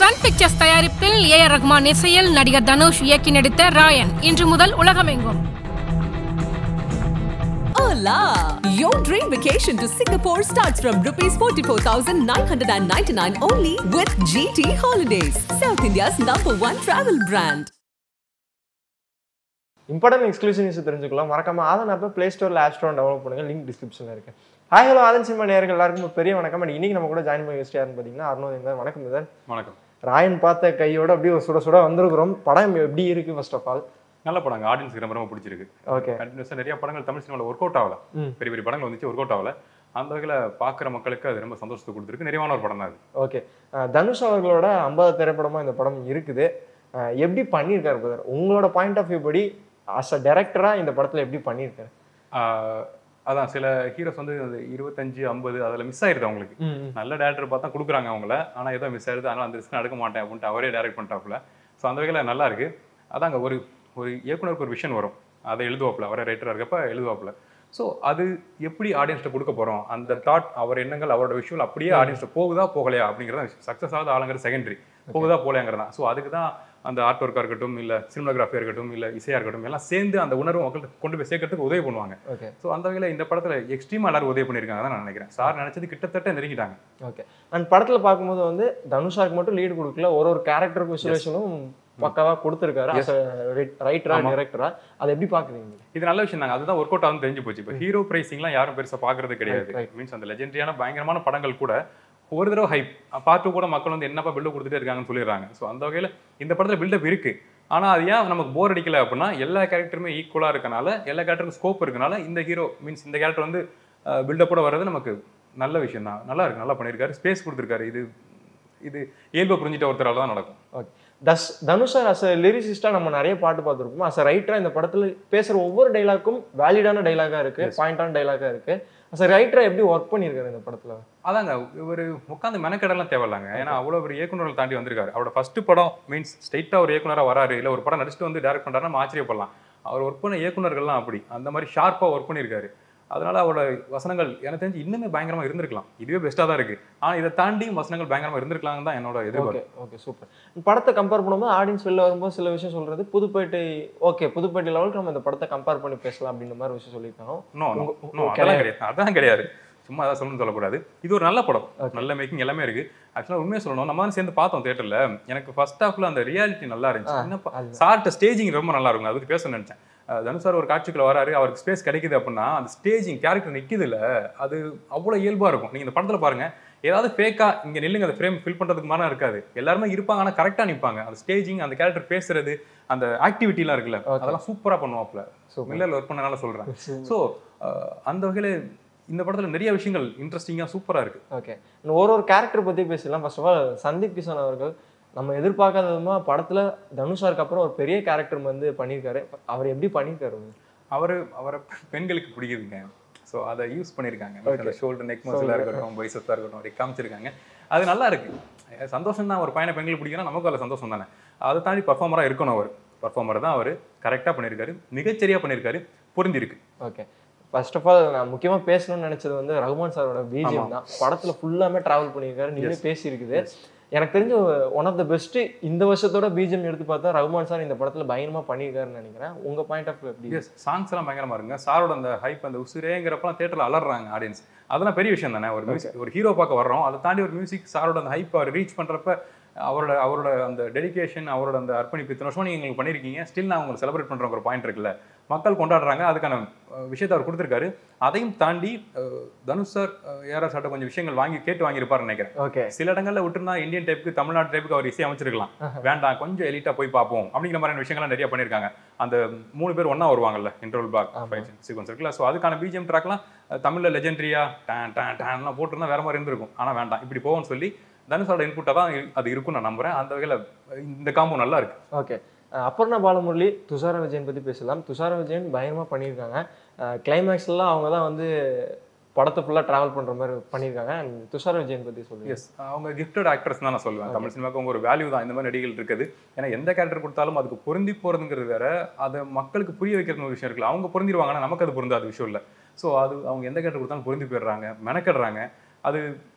Sun pictures தயாரிப்பில் A R Rahman இசையில் நடிகர் தனுஷ் இயக்கி நடித்த ராயன் இன்று முதல் உலகமெங்கும் Hola! Your dream vacation to Singapore starts from rupees 44,999 only with GT Holidays, South India's number one travel brand. Important exclusive news தெரிஞ்சுக்கலாம் மறக்காம ஆதன் அப்போ ப்ளே ஸ்டோரில் ஆப் ஸ்டோர் டெவலப் பண்ணுங்க லிங்க் டிஸ்கிரிப்ஷனில் இருக்கு ஹாய் ஹலோ ஆதன் சினிமா நேர்கள் எல்லாருக்கும் ஒரு பெரிய வணக்கம் அண்ட் இன்னைக்கு நம்ம கூட ஜாயின் பண்ணி கெஸ்ட் யாருன்னு பார்த்தீங்கன்னா அருணோதயம் இருந்தார் வணக்கம் சார் வணக்கம் ராயன் பார்த்த கையோட அப்படியே ஒரு சுட சுட வந்திருக்கிறோம் படம் எப்படி இருக்கு ஃபர்ஸ்ட் ஆஃப் ஆல் நல்ல படங்க ஆடியன்ஸ்க்கு ரொம்ப ரொம்ப பிடிச்சிருக்கு ஓகே கண்டினியூஸாக நிறைய படங்கள் தமிழ் சினிமாவில் ஒர்க் அவுட் ஆகல ம். பெரிய பெரிய படங்கள் வந்துச்சு ஒர்க் அவுட் ஆகல அந்த வகையில் பார்க்குற மக்களுக்கு அது ரொம்ப சந்தோஷத்தை கொடுத்துருக்கு நிறைவான ஒரு படம் தான் அது ஓகே தனுஷ் அவர்களோட ஐம்பது திரைப்படமா இந்த படம் இருக்குது அஹ் எப்படி பண்ணியிருக்காரு பிரதர் உங்களோட பாயிண்ட் ஆஃப் வியூ படி அஸ் அ டைரக்டரா இந்த படத்துல எப்படி பண்ணியிருக்காரு ஆஹ் அதான் சில ஹீரோஸ் வந்து அந்த இருபத்தஞ்சு ஐம்பது அதில் மிஸ் ஆயிருது அவங்களுக்கு நல்ல டேரக்டர் பார்த்தா கொடுக்குறாங்க அவங்கள ஆனால் ஏதோ மிஸ் ஆயிருது அதனால் அந்த ரிஸ்க் எடுக்க மாட்டேன் அப்படின்ட்டு அவரே டைரக்ட் பண்ணிட்டாப்புல ஸோ அந்த வகையில் நல்லா இருக்கு அதாங்க ஒரு ஒரு இயக்குனருக்கு ஒரு விஷன் வரும் அதை எழுதுவாப்புல அவரே ரைட்டராக இருக்கப்ப எழுதுவாப்புல ஸோ அது எப்படி ஆடியன்ஸ்ட்டு கொடுக்க போகிறோம் அந்த தாட் அவர் எண்ணங்கள் அவரோட விஷயம் அப்படியே ஆடியன்ஸ்ட்டு போகுதா போகலையா அப்படிங்கிறத சக்ஸஸ் ஆகுது ஆளுங்கிற செகண்டரி போகுதா போகலையாங்கிறது தான் ஸோ அதுக்கு தான் அந்த ஆர்ட் ஒர்க்காக இருக்கட்டும் இல்லை சினிமோகிராஃபியாக இருக்கட்டும் இல்லை இசையாக இருக்கட்டும் எல்லாம் சேர்ந்து அந்த உணர்வு மக்கள்கிட்ட கொண்டு போய் சேர்க்கறதுக்கு உதவி பண்ணுவாங்க ஓகே ஸோ அந்த வகையில் இந்த படத்தில் எக்ஸ்ட்ரீமாக எல்லாரும் உதவி பண்ணியிருக்காங்க தான் நான் நினைக்கிறேன் சார் நினைச்சது கிட்டத்தட்ட நெருங்கிட்டாங்க ஓகே அண்ட் படத்துல பார்க்கும்போது வந்து தனுஷாக்கு மட்டும் லீடு கொடுக்கல ஒரு ஒரு கேரக்டருக்கு விசுலேஷனும் பக்காவா கொடுத்துருக்காரு அஸ் ரைட்டரா ஆமா. டைரக்டரா அதை எப்படி பாக்குறீங்க இது நல்ல விஷயம் தாங்க அதுதான் ஒர்க் அவுட் ஆகும் தெரிஞ்சு போச்சு இப்போ ஹீரோ பிரைசிங்லாம் யாரும் பெருசா பார்க்கறது கிடையாது Right, right. மீன்ஸ் அந்த லெஜெண்டரியான பயங்கரமான படங்கள் கூட ஒரு தடவை ஹைப் பார்த்து கூட மக்கள் வந்து என்னப்பா பில்டப் கொடுத்துட்டே இருக்காங்கன்னு சொல்லிடுறாங்க ஸோ அந்த வகையில் இந்த படத்தில் பில்டப் இருக்கு ஆனா அது ஏன் நமக்கு போர் அடிக்கல அப்படின்னா எல்லா கேரக்டருமே ஈக்குவலா இருக்கனால எல்லா கேரக்டருக்கும் ஸ்கோப் இருக்கனால இந்த ஹீரோ மீன்ஸ் இந்த கேரக்டர் வந்து பில்டப்போட வர்றது நமக்கு நல்ல விஷயம் தான் நல்லா இருக்கு நல்லா பண்ணியிருக்காரு ஸ்பேஸ் கொடுத்துருக்காரு இது இது இயல்பை புரிஞ்சிட்ட ஒருத்தரால தான் நடக்கும் okay thus Dhanush sir as லிரிசிஸ்டா நம்ம நிறைய பாட்டு பார்த்துருப்போம் அஸ் ரைட்டரா இந்த படத்துல பேசுற ஒவ்வொரு டைலாக்கும் வேலிடான டைலாகா இருக்கு பாயிண்டான டைலாகா இருக்கு அஸ் ரைட்டரா எப்படி ஒர்க் பண்ணியிருக்காரு இந்த படத்துல அதாங்க இவர் உட்காந்து மெனக்கடலாம் தேவையில்லைங்க ஏன்னா அவ்வளோ ஒரு இயக்குனர்கள் தாண்டி வந்திருக்காரு அவரோட ஃபர்ஸ்ட் படம் மீன்ஸ் ஸ்ட்ரைட்டாக ஒரு இயக்குனராக வராரு இல்லை ஒரு படம் நடிச்சுட்டு வந்து டேரக்ட் பண்ணுறாரு நம்ம ஆச்சரியப்படலாம் அவர் ஒர்க் பண்ண இயக்குனர்கள்லாம் அப்படி அந்த மாதிரி ஷார்ப்பாக ஒர்க் பண்ணியிருக்காரு அதனால அவரோட வசனங்கள் எனக்கு தெரிஞ்சு இன்னுமே பயங்கரமா இருந்திருக்கலாம் இதுவே பெஸ்ட்டாக தான் இருக்கு ஆனால் இதை தாண்டி வசனங்கள் பயங்கரமா இருந்திருக்கலாம் தான் என்னோட எதிர்பார்ப்பு ஓகே ஓகே சூப்பர் படத்தை கம்பேர் பண்ணும்போது ஆடியன்ஸ் வெளில வரும்போது சில விஷயம் சொல்றது புதுப்பேட்டை ஓகே புதுப்பேட்டை லெவலுக்கு நம்ம இந்த படத்தை கம்பேர் பண்ணி பேசலாம் அப்படின்ற மாதிரி விஷயம் சொல்லியிருக்காங்க நோ நோ உங்க- நோ உங்க அதெல்லாம் கிடையாது அதான் கிடையாது சும்மா அதான் சொல்லணும்னு சொல்லக்கூடாது இது ஒரு நல்ல படம் நல்ல மேக்கிங் எல்லாமே இருக்கு ஆக்சுவலாக உண்மையை சொல்லணும் நம்ம தான் சேர்ந்து பார்த்தோம் தேட்டர்ல எனக்கு ஃபர்ஸ்ட் ஹாஃப்ல அந்த ரியாலிட்டி நல்லா இருந்துச்சு என்னப்பா அது- சார்ட்ட ஸ்டேஜிங் ரொம்ப நல்லா இருக்கும் அதுக்கு பேச நினைச்சேன் அஹ் தனுஷ் சார் ஒரு காட்சிக்குள்ள வராரு அவருக்கு ஸ்பேஸ் கிடைக்குது அப்படின்னா அந்த ஸ்டேஜிங் கேரக்டர் நிக்குது இல்ல அது அவ்வளவு இயல்பா இருக்கும் நீங்க இந்த படத்துல பாருங்க ஏதாவது ஃபேக்கா இங்க நில்லுங்க அந்த ஃப்ரேம் ஃபில் பண்றதுக்கு மாதிரி இருக்காது எல்லாருமே இருப்பாங்க ஆனா கரெக்டா நிப்பாங்க அந்த ஸ்டேஜிங் அந்த கேரக்டர் பேசுறது அந்த ஆக்டிவிட்டிலாம் இருக்குல்ல Okay. அதெல்லாம் சூப்பரா பண்ணுவாப்ல Super. மில்லர்ல ஒர்க் பண்ணனால சொல்றேன் ஸோ அந்த வகையில இந்த படத்துல நிறைய விஷயங்கள் இன்ட்ரெஸ்டிங்கா சூப்பரா இருக்கு ஓகே ஒரு ஒரு கேரக்டர் பத்தி பேசலாம் first of all Sundeep Kishan அவர்கள் நம்ம எதிர்பார்க்காத விதமா படத்துல தனுஷாருக்கு அப்புறம் ஒரு பெரிய கேரக்டர் வந்து பண்ணியிருக்காரு அவர் எப்படி பண்ணியிருக்காரு அவரு அவரை பெண்களுக்கு பிடிக்குதுங்க ஸோ அதை யூஸ் பண்ணியிருக்காங்க அந்த ஷோல்டர் நெக் மசிலாக இருக்கட்டும் பைசஸாக இருக்கட்டும் அப்படி காமிச்சிருக்காங்க அது நல்லா இருக்கு அஹ் சந்தோஷம் தான் ஒரு பையனை பெண்களுக்கு பிடிக்குன்னா நமக்கு அதில் சந்தோஷம் தானே அதை தாண்டி பர்ஃபார்மராக இருக்கணும் அவர் பர்ஃபார்மர் தான் அவர் கரெக்டாக பண்ணியிருக்காரு மிகச்சரியா பண்ணியிருக்காரு புரிஞ்சிருக்கு ஓகே ஃபர்ஸ்ட் ஆஃப் ஆல் நான் முக்கியமா பேசணும்னு நினைச்சது வந்து ரகுமான் சாரோட பிஜிஎம் தான் படத்துல ஃபுல்லாமே டிராவல் பண்ணியிருக்காரு நீங்க பேசியிருக்குது எனக்கு தெரிஞ்ச ஒன் ஆஃப் த பெஸ்ட் இந்த வருஷத்தோட பிஜிஎம் எடுத்து பார்த்தா ரகுமான் சார் இந்த படத்துல பயங்கரமா பண்ணியிருக்காருன்னு நினைக்கிறேன் உங்க பாயிண்ட் ஆஃப் எப்படி எஸ் சாங்ஸ் எல்லாம் பயங்கரமா இருங்க சாரோட அந்த ஹைப் அந்த உசுரேங்கிறப்பலாம் தேட்டரில் அலறாங்க ஆடியன்ஸ் அதெல்லாம் பெரிய விஷயம் தானே ஒரு மியூசிக் ஒரு ஹீரோ பார்க்க வர்றோம் அதை தாண்டி ஒரு மியூசிக் சாரோட அந்த ஹைப் அவர் ரீச் பண்றப்ப அவரோட அவரோட அந்த டெடிகேஷன் அவரோட அந்த அர்ப்பணிப்பு இத்தனை வருஷமா நீங்க எங்களுக்கு பண்ணியிருக்கீங்க ஸ்டில் நான் உங்களை செலிப்ரேட் பண்ற ஒரு பாயிண்ட் இருக்குல்ல மக்கள் கொண்டாடுறாங்க அதுக்கான அஹ், விஷயத்தை அவர் கொடுத்துருக்காரு அதையும் தாண்டி அஹ், தனுஷ் சார் ஏஆர் சார்ட்ட கொஞ்சம் விஷயங்கள் வாங்கி கேட்டு வாங்கியிருப்பாருன்னு நினைக்கிறேன் ஓகே சில இடங்கள்ல விட்டுருந்தா இந்தியன் டைப்புக்கு தமிழ்நாடு டைப்புக்கு அவர் இசை அமைச்சிருக்கலாம் வேண்டாம் கொஞ்சம் எலிட்டா போய் பார்ப்போம் அப்படிங்கிற மாதிரியான விஷயங்கள்லாம் நிறைய பண்ணியிருக்காங்க அந்த மூணு பேர் ஒண்ணா வருவாங்கல்ல இன்டர்வல் பிளாக் சீக்வன்ஸ் இருக்குல்ல ஸோ அதுக்கான பிஜிஎம் ட்ராக்லாம் தமிழ்ல லெஜெண்டரியா டேன் டேன் டேன்லாம் போட்டிருந்தா வேற மாதிரி இருந்திருக்கும் ஆனா வேண்டாம் இப்படி போவோம்னு சொல்லி தனுஷோட இன்புட்டாக தான் இரு- அது இருக்கும்னு நான் நம்புறேன் அந்த வகையில இந்த காம்போ நல்லா இருக்கு ஓகே அபர்ணா பாலமுரளி துஷார விஜயன் பத்தி பேசலாம் துஷார விஜயன் பயங்கரமா பண்ணியிருக்காங்க கிளைமேக்ஸ்லாம் அவங்க தான் வந்து படத்தை ஃபுல்லா டிராவல் பண்ற மாதிரி பண்ணியிருக்காங்க And துஷார விஜயன் பத்தி சொல்லுங்க எஸ் அவங்க கிஃப்டட் ஆக்டர்ஸ் தான் நான் சொல்லுவேன் தமிழ் சினிமாவுக்கு அவங்க ஒரு வேல்யூ தான் இந்த மாதிரி நடிகைகள் இருக்குது ஏன்னா எந்த கேரக்டர் கொடுத்தாலும் அதுக்கு பொருந்தி போறதுங்கிறது வேற அதை மக்களுக்கு புரிய வைக்கிறது ஒரு விஷயம் இருக்குல்ல அவங்க பொருந்திடுவாங்க ஆனா நமக்கு அது பொருந்தாத விஷயம் இல்லை ஸோ அது அவங்க எந்த கேரக்டர் கொடுத்தாலும் பொருந்தி போயிடுறாங்க மெனக்கடுறாங்க அது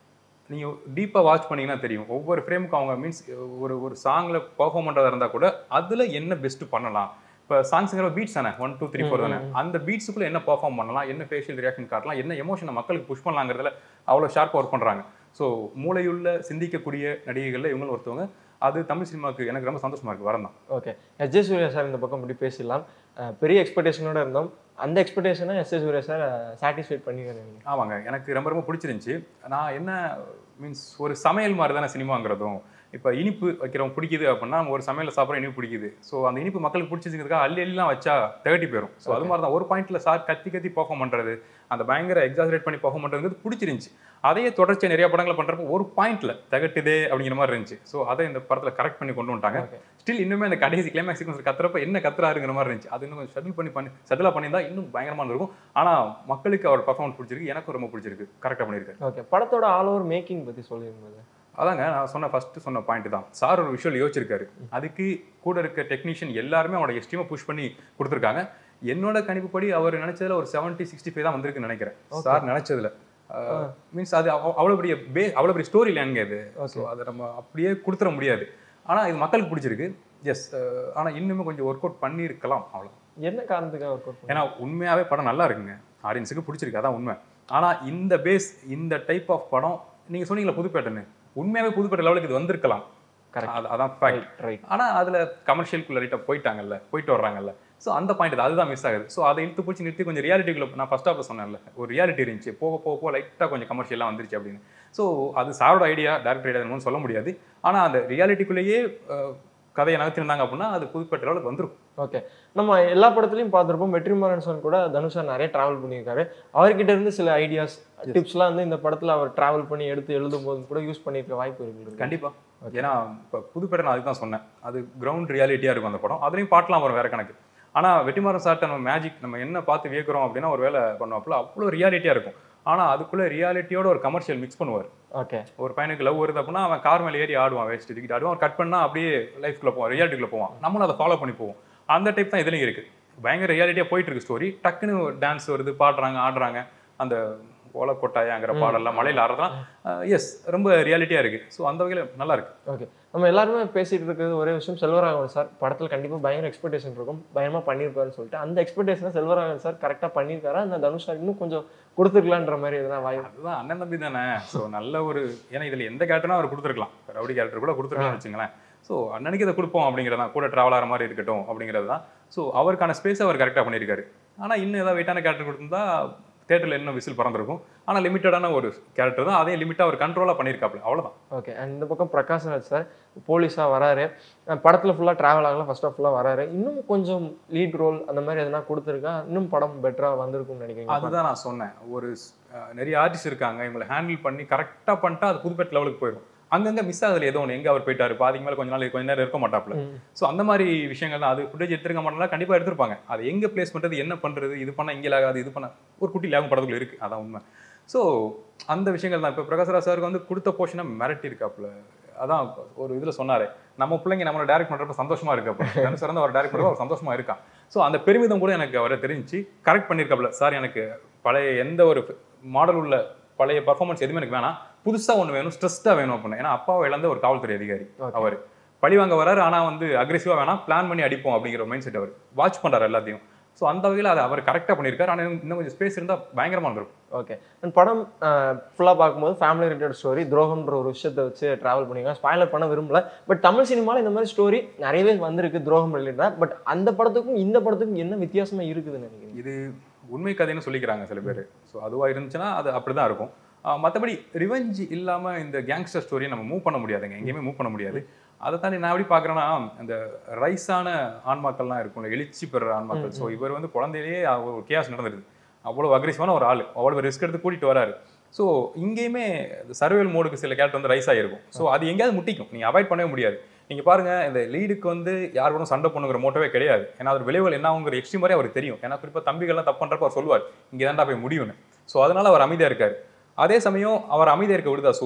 நீங்கள் டீப்பாக வாட்ச் பண்ணீங்கன்னா தெரியும் ஒவ்வொரு ஃப்ரேமுக்கும் அவங்க மீன்ஸ் ஒரு ஒரு சாங்கில் பர்ஃபார்ம் பண்ணுறதா இருந்தால் கூட அதில் என்ன பெஸ்ட்டு பண்ணலாம் இப்போ சாங்ஸுங்கிற பீட்ஸ் தானே ஒன் டூ த்ரீ ஃபோர் தானே அந்த பீட்ஸுக்குள்ளே என்ன பர்ஃபார்ம் பண்ணலாம் என்ன ஃபேஷியல் ரியாக்ஷன் காட்டலாம் என்ன எமோஷனை மக்களுக்கு புஷ் பண்ணலாங்கிறதுல அவ்வளோ ஷார்ப்பாக ஒர்க் பண்ணுறாங்க ஸோ மூளையுள்ள சிந்திக்கக்கூடிய நடிகைகளில் இவங்களும் ஒருத்தவங்க அது தமிழ் சினிமாவுக்கு எனக்கு ரொம்ப சந்தோஷமா இருக்கு வரந்தான் okay S J Suryah sir இந்த பக்கம் இப்படி பேசிடலாம் அஹ் பெரிய எக்ஸ்பெக்டேஷனோட இருந்தோம் அந்த எக்ஸ்பெக்டேஷனை S J Suryah sir satisfied பண்ணிக்கிறேன் ஆமாங்க எனக்கு ரொம்ப ரொம்ப பிடிச்சிருந்துச்சு நான் என்ன மீன்ஸ் ஒரு சமையல் மாதிரி தானே சினிமாங்கிறதும் இப்போ இனிப்பு வைக்கிறவங்க பிடிக்குது அப்படின்னா நம்ம ஒரு சமையல் சாப்பிட்ற இனிப்பு பிடிக்குது ஸோ அந்த இனிப்பு மக்களுக்கு பிடிச்சிருக்கிறதுக்காக அள்ளி அள்ளிலாம் வச்சா தேர்ட்டி போயிடும் ஸோ அது மாதிரி தான் ஒரு பாயிண்ட்ல சார் கத்தி கத்தி பர்ஃபார்ம் பண்ணுறது அந்த பயங்கர எக்ஸாசரேட் பண்ணி பர்ஃபார்ம் பண்ணுறது பிடிச்சிருந்துச்சு அதையே தொடர்ச்சியாக நிறைய படங்களை பண்ணுறப்போ ஒரு பாயிண்ட்ல தகட்டுதே அப்படிங்கிற மாதிரி இருந்துச்சு ஸோ அதை இந்த படத்தில் கரெக்ட் பண்ணி கொண்டு வந்துட்டாங்க ஸ்டில் இன்னுமே அந்த கடைசி கிளைமேக்ஸ் சீக்வன்ஸ் கத்துறப்ப என்ன கத்துறாருங்கிற மாதிரி இருந்துச்சு அது இன்னும் கொஞ்சம் ஷட்டில் பண்ணி பண்ணி செட்டிலாக பண்ணியிருந்தா இன்னும் பயங்கரமாக இருக்கும் ஆனால் மக்களுக்கு அவர் பர்ஃபார்மன்ஸ் பிடிச்சிருக்கு எனக்கும் ரொம்ப பிடிச்சிருக்கு கரெக்டாக பண்ணியிருக்காரு ஓகே படத்தோட ஆல் ஓவர் மேக்கிங் பற்றி சொல்லியிருந்தது அதாங்க நான் சொன்ன ஃபர்ஸ்ட் சொன்ன பாயிண்ட் தான் சார் ஒரு விஷுவல் யோசிச்சிருக்காரு அதுக்கு கூட இருக்க டெக்னீஷியன் எல்லாருமே அவனோட எஸ்டீமை புஷ் பண்ணி கொடுத்துருக்காங்க என்னோட கணிப்புப்படி அவர் நினைச்சதுல ஒரு 70 சிக்ஸ்டி ஃபைவ் தான் வந்திருக்குன்னு நினைக்கிறேன் சார் நினைச்சதுல மீன்ஸ் அது அவ்- அவ்வளவு பெரிய பே அவ்வளவு பெரிய ஸ்டோரி லைனுங்க இது ஸோ அதை நம்ம அப்படியே கொடுத்துட முடியாது ஆனா இது மக்களுக்கு பிடிச்சிருக்கு எஸ் ஆனா இன்னுமே கொஞ்சம் ஒர்க் அவுட் பண்ணியிருக்கலாம் அவ்வளோ என்ன காரணத்துக்காக ஒர்க் அவுட் ஏன்னா உண்மையாவே படம் நல்லா இருக்குங்க ஆடியன்ஸுக்கு பிடிச்சிருக்கு அதான் உண்மை ஆனா இந்த பேஸ் இந்த டைப் ஆஃப் படம் நீங்க சொன்னீங்களா புதுப்பேட்டைன்னு உண்மையாவே புதுப்பேட்டை லெவலுக்கு இது வந்திருக்கலாம் Correct. அது- அதான் ஃபேக்ட் ரைட் ஆனா அதுல கமர்ஷியலுக்குள்ள ரைட்டா போயிட்டாங்கல்ல போயிட்டு வர்றாங்கல்ல ஸோ அந்த பாயிண்ட் அதுதான் மிஸ் ஆகுது ஸோ அதை இழுத்து பிடிச்சி நிறுத்தி கொஞ்சம் ரியாலிட்டிக்குள்ள நான் ஃபர்ஸ்ட் ஆஃப்ல சொன்னேன்ல ஒரு ரியாலிட்டி இருந்துச்சு போக போக போக லைட்டாக கொஞ்சம் கமர்ஷியலாக வந்துருச்சு அப்படின்னு ஸோ அது சாரோட ஐடியா டேரக்டர் ஐடியா என்னன்னு சொல்ல முடியாது ஆனா அந்த ரியாலிட்டிக்குள்ளேயே அஹ், கதையை நகர்த்திருந்தாங்க அப்படின்னா அது புதுப்பேட்டை லெவலுக்கு வந்துரும் ஓகே நம்ம எல்லா படத்துலையும் பார்த்துருப்போம் வெற்றிமாறன் சார் கூட தனுஷா நிறைய டிராவல் பண்ணியிருக்காரு அவர்கிட்ட இருந்து சில ஐடியாஸ் டிப்ஸ்லாம் வந்து இந்த படத்துல அவர் டிராவல் பண்ணி எடுத்து எழுதும் போது கூட யூஸ் பண்ணியிருக்க வாய்ப்பு இருக்கு கண்டிப்பா ஏன்னா இப்போ புதுப்பேட்டை நான் அதுதான் சொன்னேன் அது கிரவுண்ட் ரியாலிட்டியா இருக்கும் அந்த படம் அதுலயும் பாட்டெலாம் வரும் வேற கணக்கு ஆனா வெட்டிமாறன் சார்ட்ட நம்ம மேஜிக் நம்ம என்ன பார்த்து வியக்கிறோம் அப்படின்னா ஒரு வேலை பண்ணுவாப்புல அவ்வளோ ரியாலிட்டியா இருக்கும் ஆனா அதுக்குள்ள ரியாலிட்டியோட ஒரு கமர்ஷியல் மிக்ஸ் பண்ணுவார் ஓகே ஒரு பையனுக்கு லவ் வருது அப்படின்னா அவன் கார் மேலே ஏறி ஆடுவான் வேஸ்ட் தூக்கிட்டு ஆடுவான் கட் பண்ணா அப்படியே லைஃப்குள்ள போவான் ரியாலிட்டிக்குள்ள போவான் நம்மளும் அதை ஃபாலோ பண்ணி போவோம் அந்த டைப் தான் இதுலயும் இருக்கு பயங்கர ரியாலிட்டியா போயிட்டு இருக்கு ஸ்டோரி டக்குன்னு டான்ஸ் வருது பாடுறாங்க ஆடுறாங்க அந்த ஓலக்கொட்டாயாங்கிற பாடல்லாம் மலையில ஆடுறதுலாம் எஸ் ரொம்ப ரியாலிட்டியா இருக்கு ஸோ அந்த வகையில நல்லா இருக்கு ஓகே நம்ம எல்லாருமே பேசிட்டு இருக்கிறது ஒரே விஷயம் செல்வராகவன் சார் படத்துல கண்டிப்பா பயங்கர எக்ஸ்பெக்டேஷன் இருக்கும் பயங்கரமா பண்ணியிருப்பாருன்னு சொல்லிட்டு அந்த எக்ஸ்பெக்டேஷனை செல்வராகவன் சார் கரெக்டா பண்ணியிருக்காரு அந்த தனுஷ் சார் இன்னும் கொஞ்சம் கொடுத்துருக்கலான்ற மாதிரி எதனா வாய்ப்பு அதுதான் அண்ணன் தம்பி தானே ஸோ நல்ல ஒரு ஏன்னா இதுல எந்த கேரக்டர்னா அவர் கொடுத்துருக்கலாம் ரவுடி கேரக்டர் கூட கொடுத்துருக்கலாம்னு வச்சுங்களேன் ஸோ அண்ணனுக்கு இதை கொடுப்போம் அப்படிங்கிறதான் கூட டிராவல் ஆகிற மாதிரி இருக்கட்டும் அப்படிங்கிறது தான் ஸோ அவருக்கான ஸ்பேஸ் அவர் கரெக்டாக பண்ணியிருக்காரு ஆனா இன்னும் ஏதாவது வெயிட்டான கேரக்டர் கொடுத்திருந்தா தேட்டரில் இன்னும் விசில் பறந்துருக்கும் ஆனா லிமிட்டடான ஒரு கேரக்டர் தான் அதே லிமிட்டாக அவர் கண்ட்ரோலாக பண்ணியிருக்காப்ல அவ்வளவுதான் ஓகே அண்ட் இந்த பக்கம் பிரகாஷ் ராஜ் சார் போலீஸாக வராரு அஹ் படத்துல ஃபுல்லாக ட்ராவல் ஆகலாம் ஃபர்ஸ்ட் ஆஃப் ஃபுல்லாக வராரு இன்னும் கொஞ்சம் லீட் ரோல் அந்த மாதிரி எதனா கொடுத்துருக்கா இன்னும் படம் பெட்டராக வந்திருக்கும்னு நினைக்கிறீங்க அதுதான் நான் சொன்னேன் ஒரு அஹ், நிறைய ஆர்டிஸ்ட் இருக்காங்க இவங்களை ஹேண்டில் பண்ணி கரெக்டாக பண்ணிட்டா அது புதுப்பேட் லெவலுக்கு போயிடும் அங்கங்க மிஸ் ஆகுதுல ஏதோ ஒன்று எங்க அவர் போயிட்டாரு பாதிக்கு மேல கொஞ்ச நாள் கொஞ்ச நேரம் இருக்க மாட்டாப்ல ஸோ அந்த மாதிரி விஷயங்கள் தான் அது ஃபுட்டேஜ் எடுத்துருக்க மாட்டோம்னா கண்டிப்பா எடுத்திருப்பாங்க அது எங்க பிளேஸ் பண்றது என்ன பண்றது இது பண்ணா இங்கே ஆகாது இது பண்ண ஒரு குட்டி லேகம் படத்துக்குள்ள இருக்கு அதான் உண்மை ஸோ அந்த விஷயங்கள் தான் இப்போ பிரகாஷ்ராஜ் சாருக்கு வந்து கொடுத்த போர்ஷனை மிரட்டி இருக்காப்புல அதான் ஒரு இதுல சொன்னாரு நம்ம பிள்ளைங்க நம்மளை டேரக்ட் பண்றப்ப சந்தோஷமா இருக்கு அப்போ தனுஷ் சார் அவர் டேரக்ட் பண்றப்ப அவர் சந்தோஷமா இருக்கான் ஸோ அந்த பெருமிதம் கூட எனக்கு அவரை தெரிஞ்சு கரெக்ட் பண்ணியிருக்காப்புல சார் எனக்கு பழைய எந்த ஒரு மாடல் உள்ள பழைய பர்ஃபார்மன்ஸ் எதுவுமே எனக்கு வேணாம் புதுசா ஒன்று வேணும் ஸ்ட்ரெஸ்டாக வேணும் அப்படின்னு ஏன்னா அப்பாவை இழந்த ஒரு காவல்துறை அதிகாரி அவர் பழி வாங்க வராரு ஆனா வந்து அக்ரெசிவா வேணாம் பிளான் பண்ணி அடிப்போம் அப்படிங்கிற மைண்ட் செட் அவர் வாட்ச் பண்றாரு எல்லாத்தையும் ஸோ அந்த வகையில் அதை அவர் கரெக்டாக பண்ணியிருக்காரு ஆனால் இன்னும் கொஞ்சம் ஸ்பேஸ் இருந்தால் பயங்கரமா இருந்திருக்கும் ஓகே அண்ட் படம் ஃபுல்லாக பார்க்கும்போது ஃபேமிலி ரிலேட்டட் ஸ்டோரி துரோகம்ன்ற ஒரு விஷயத்தை வச்சு ட்ராவல் பண்ணிக்கலாம் ஸ்பாய்லர் பண்ண விரும்பல பட் தமிழ் சினிமாவில் இந்த மாதிரி ஸ்டோரி நிறையவே வந்திருக்கு துரோகம் ரிலேட்டடாக பட் அந்த படத்துக்கும் இந்த படத்துக்கும் என்ன வித்தியாசமா இருக்குதுன்னு நினைக்கிறீங்க இது உண்மை கதைன்னு சொல்லிக்கிறாங்க சில பேர் ஸோ அதுவா இருந்துச்சுன்னா அது அப்படிதான் இருக்கும் ஆஹ் மத்தபடி ரிவெஞ்ச் இல்லாம இந்த கேங்ஸ்டர் ஸ்டோரியை நம்ம மூவ் பண்ண முடியாதுங்க எங்கேயுமே மூவ் பண்ண முடியாது அதை தாண்டி நான் எப்படி பார்க்குறேன்னா அந்த ரைஸான ஆன்மாக்கள்லாம் இருக்கும்ல எழுச்சி பெறுற ஆன்மாக்கள் ஸோ இவர் வந்து குழந்தையிலேயே ஒரு கேஸ் நடந்துருது அவ்வளோ அக்ரெசிவான ஒரு ஆள் அவ்வளோ ரிஸ்க் எடுத்து கூட்டிட்டு வராரு ஸோ இங்கேயுமே சர்வேல் மோடுக்கு சில கேரக்டர் வந்து ரைஸ் ஆகிருக்கும் ஸோ அது எங்கேயாவது முட்டிக்கும் நீங்கள் அவாய்ட் பண்ணவே முடியாது நீங்க பாருங்க இந்த லீடுக்கு வந்து யார் கூட சண்டை பண்ணுங்கிற மோட்டவே கிடையாது ஏன்னா அது விளைவுகள் என்ன ஆகுங்கிற எக்ஸ்ட்ரீம் வரை அவருக்கு தெரியும் ஏன்னா குறிப்பா தம்பிகள்லாம் தப்பு பண்றப்ப அவர் சொல்லுவார் இங்கே தான்டா போய் முடியும்னு ஸோ அதனால அவர் அமைதியா இருக்காரு அதே சமயம் அவர் அமைதியா இருக்க விடுதா சூழல்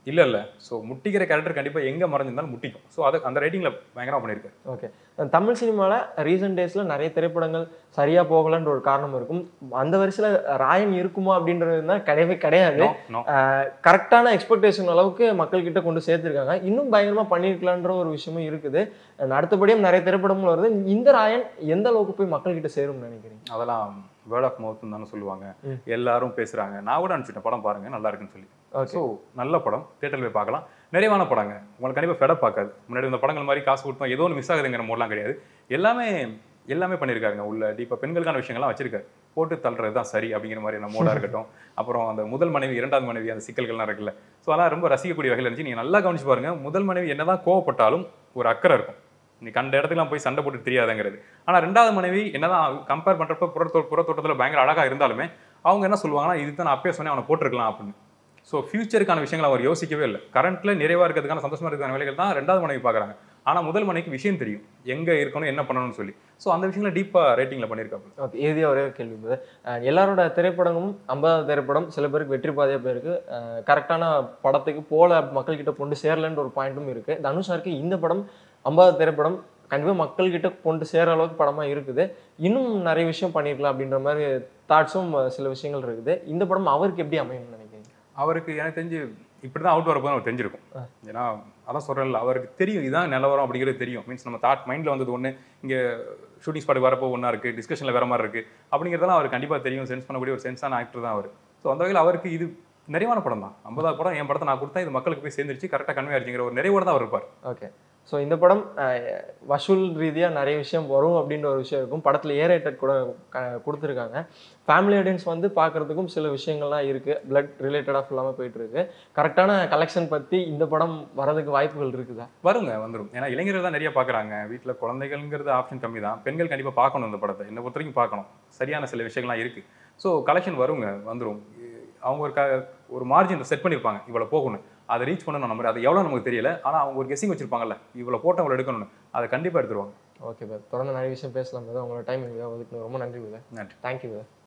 இல்ல இல்ல ஸோ முட்டிக்கிற கேரக்டர் கண்டிப்பா எங்க மறைஞ்சிருந்தாலும் முட்டிக்கும் ஸோ அது அந்த ரைட்டிங்ல பயங்கரமா பண்ணியிருக்காரு ஓகே தமிழ் சினிமாவில் ரீசெண்ட் டேஸில் நிறைய திரைப்படங்கள் சரியாக போகலன்ற ஒரு காரணம் இருக்கும் அந்த வரிசையில் ராயன் இருக்குமா அப்படின்றது தான் கிடையவே கிடையாது No, no. கரெக்டான எக்ஸ்பெக்டேஷன் அளவுக்கு மக்கள்கிட்ட கொண்டு சேர்த்துருக்காங்க இன்னும் பயங்கரமாக பண்ணியிருக்கலான்ற ஒரு விஷயமும் இருக்குது And அடுத்தபடியும் நிறைய திரைப்படங்கள் வருது இந்த ராயன் எந்த அளவுக்கு போய் மக்கள்கிட்ட சேரும்னு நினைக்கிறீங்க அதெல்லாம் வேர்ட் ஆஃப் மவுத் தானே சொல்லுவாங்க ம். எல்லாரும் பேசுறாங்க நான் கூட அனுப்பிச்சிட்டேன் படம் பாருங்க நல்லா இருக்குன்னு சொல்லி ஓகே ஸோ நல்ல படம் தேட்டரில் போய் பார்க்கலாம் நிறைவான படங்க உங்களுக்கு கண்டிப்பாக ஃபெடப் பார்க்காது முன்னாடி இந்த படங்கள் மாதிரி காசு கொடுத்தோம் ஏதோ ஒன்று மிஸ் ஆகுதுங்கிற மோடலாம் கிடையாது எல்லாமே எல்லாமே பண்ணியிருக்காருங்க உள்ள இப்போ பெண்களுக்கான விஷயங்கள்லாம் வச்சிருக்காரு போட்டு தள்ளுறது தான் சரி அப்படிங்கிற மாதிரி நம்ம மோடா இருக்கட்டும் அப்புறம் அந்த முதல் மனைவி இரண்டாவது மனைவி அந்த சிக்கல்கள்லாம் இருக்குல்ல ஸோ அதெல்லாம் ரொம்ப ரசிக்கக்கூடிய வகையில் இருந்துச்சு நீங்கள் நல்லா கவனிச்சு பாருங்க முதல் மனைவி என்னதான் கோவப்பட்டாலும் ஒரு அக்கறை இருக்கும் நீ கண்ட இடத்துக்குலாம் போய் சண்டை போட்டு தெரியாதுங்கிறது ஆனால் ரெண்டாவது மனைவி என்னதான் கம்பேர் பண்ணுறப்ப புறத்தோ புறத்தோட்டத்தில் பயங்கர அழகாக இருந்தாலுமே அவங்க என்ன சொல்லுவாங்கன்னா இதுதான் நான் அப்பயே சொன்னேன் அவனை போட்டிருக்கலாம் அப்படின்னு ஸோ ஃபியூச்சருக்கான விஷயங்களை அவர் யோசிக்கவே இல்லை கரண்ட்ல நிறைவா இருக்கிறதுக்கான சந்தோஷமா இருக்கிற வேலைகள் தான் ரெண்டாவது மனைவி பார்க்குறாங்க ஆனால் முதல் மனைவிக்கு விஷயம் தெரியும் எங்க இருக்கணும் என்ன பண்ணணும்னு சொல்லி ஸோ அந்த விஷயங்களை டீப்பாக ரேட்டிங்ல பண்ணியிருக்காங்க ஓகே இறுதியாக ஒரே ஒரு கேள்வி brother. அஹ் எல்லாரோட திரைப்படமும் ஐம்பதாவது திரைப்படம் சில பேருக்கு வெற்றி பாதையாக போயிருக்கு கரெக்டான படத்துக்கு போல மக்கள்கிட்ட கொண்டு சேரலன்ற ஒரு பாயிண்ட்டும் இருக்கு தனுஷாருக்கு இந்த படம் ஐம்பதாவது திரைப்படம் கண்டிப்பாக மக்கள்கிட்ட கொண்டு சேர அளவுக்கு படமாக இருக்குது இன்னும் நிறைய விஷயம் பண்ணியிருக்கலாம் அப்படின்ற மாதிரி தாட்ஸும் சில விஷயங்கள் இருக்குது இந்த படம் அவருக்கு எப்படி அமையும்னு நினைக்கிறீங்க அவருக்கு எனக்கு தெரிஞ்சு இப்படி தான் அவுட் வரப்போ அவர் தெரிஞ்சிருக்கும் ஏன்னா அதான் சொல்கிறேன்ல அவருக்கு தெரியும் இதான் நிலவரம் அப்படிங்கிறது தெரியும் மீன்ஸ் நம்ம தாட் மைண்டில் வந்தது ஒன்று இங்கே ஷூட்டிங் ஸ்பாட்டுக்கு வரப்போ ஒன்றா இருக்குது டிஸ்கஷனில் வேற மாதிரி இருக்குது அப்படிங்கிறதெல்லாம் அவருக்கு கண்டிப்பாக தெரியும் சென்ஸ் பண்ணக்கூடிய ஒரு சென்ஸான ஆக்டர் தான் அவர் ஸோ அந்த வகையில் அவருக்கு இது நிறைவான படம் தான் ஐம்பதாவது படம் என் படத்தை நான் கொடுத்தா இது மக்களுக்கு போய் சேர்ந்துருச்சு கரெக்டாக கன்வே ஆச்சுங்கிற ஒரு நிறைவோட தான் அவர் இருப்பார் ஓகே ஸோ இந்த படம் அஹ், வசூல் ரீதியாக நிறைய விஷயம் வரும் அப்படின்ற ஒரு விஷயம் இருக்கும் படத்தில் ஏ ரேட்டட் கூட க- கொடுத்துருக்காங்க ஃபேமிலி ஆடியன்ஸ் வந்து பார்க்கறதுக்கும் சில விஷயங்கள்லாம் இருக்குது பிளட் ரிலேட்டடாக ஃபுல்லாமல் போயிட்டு இருக்கு கரெக்டான கலெக்ஷன் பற்றி இந்த படம் வரதுக்கு வாய்ப்புகள் இருக்குதா வருங்க வந்துடும் ஏன்னா இளைஞர்கள் தான் நிறைய பார்க்குறாங்க வீட்டில் குழந்தைகள்ங்கிறது ஆப்ஷன் கம்மி தான் பெண்கள் கண்டிப்பாக பார்க்கணும் இந்த படத்தை என்னை பொறுத்த வரைக்கும் பார்க்கணும் சரியான சில விஷயங்கள்லாம் இருக்குது ஸோ கலெக்ஷன் வருங்க வந்துடும் அவங்க ஒரு க ஒரு மார்ஜின் செட் பண்ணியிருப்பாங்க இவ்வளோ போகணும் அதை ரீச் பண்ணணும் நம்ம அது எவ்வளோ நமக்கு தெரியல ஆனால் அவங்க ஒரு கெஸிங் வச்சிருப்பாங்கல்ல இவ்வளோ போட்டு இவ்வளோ எடுக்கணும்னு அதை கண்டிப்பாக எடுத்துருவாங்க ஓகே சார் தொடர்ந்து நிறைய விஷயம் பேசலாம் brother. உங்களோட டைம் ஒதுக்கு ரொம்ப நன்றி சார் நன்றி தேங்க்யூ சார்